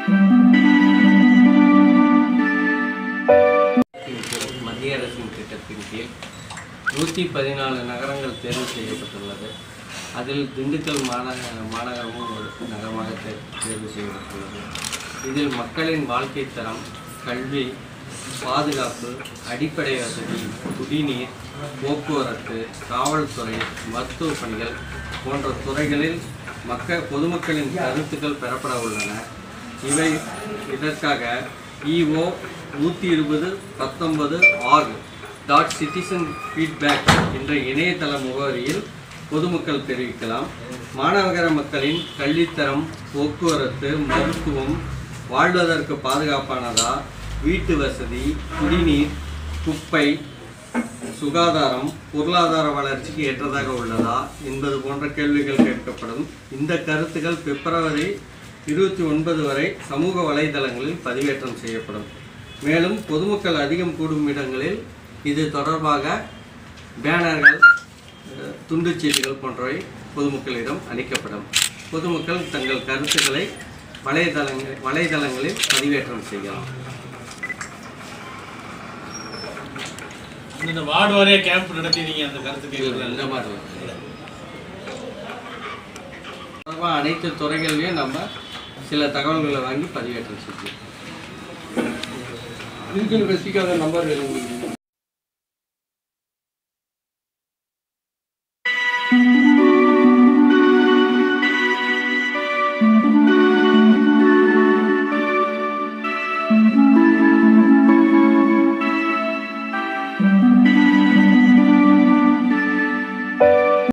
மத்திய அரசின் திட்டத்தின் கீழ் நூற்றி பதினாலு நகரங்கள் தேர்வு செய்யப்பட்டுள்ளது அதில் திண்டுக்கல் மாநகர மாநகரமும் ஒரு நகரமாக தே- தேர்வு செய்யப்பட்டுள்ளது இதில் மக்களின் வாழ்க்கை தரம் கல்வி பாதுகாப்பு அடிப்படை வசதி குடிநீர் போக்குவரத்து காவல்துறை மருத்துவ பணிகள் போன்ற துறைகளில் மக்கள் பொதுமக்களின் கருத்துக்கள் பெறப்பட உள்ளன இவை இதற்காக இஓ நூற்றி இருபது பத்தொன்பது ஆர் டாட் சிட்டிசன் ஃபீட்பேக் என்ற இணையதள முகவரியில் பொதுமக்கள் தெரிவிக்கலாம் மாநகர மக்களின் கல்வித்தரம் போக்குவரத்து மருத்துவம் வாழ்வதற்கு பாதுகாப்பானதா வீட்டு வசதி குடிநீர் குப்பை சுகாதாரம் பொருளாதார வளர்ச்சிக்கு ஏற்றதாக உள்ளதா என்பது போன்ற கேள்விகள் கேட்கப்படும் இந்த கருத்துக்கள் பிப்ரவரி இருபத்தி ஒன்பது வரை சமூக வலைதளங்களில் பதிவேற்றம் செய்யப்படும் மேலும் பொதுமக்கள் அதிகம் கூடும் இடங்களில் இது தொடர்பாக பேனர்கள் அஹ், துண்டுச்சீட்டுகள் போன்றவை பொதுமக்களிடம் அளிக்கப்படும் பொதுமக்கள் தங்கள் கருத்துக்களை வலைதளங்கள் வலைதளங்களில் பதிவேற்றம் செய்யலாம் இந்த வார்டு வாரியா கேம்ப் நடத்தி நீங்க அந்த கருத்து கேட்கறது இந்த மாதிரி தொடர்பாக அனைத்து துறைகள்லையும் நம்ம சில தகவல்களை வாங்கி பதிவேற்றம் செஞ்சோம் இதுக்குன்னு ஸ்பெசிஃபிக்காக நம்பர் வேணும் உங்களுக்கு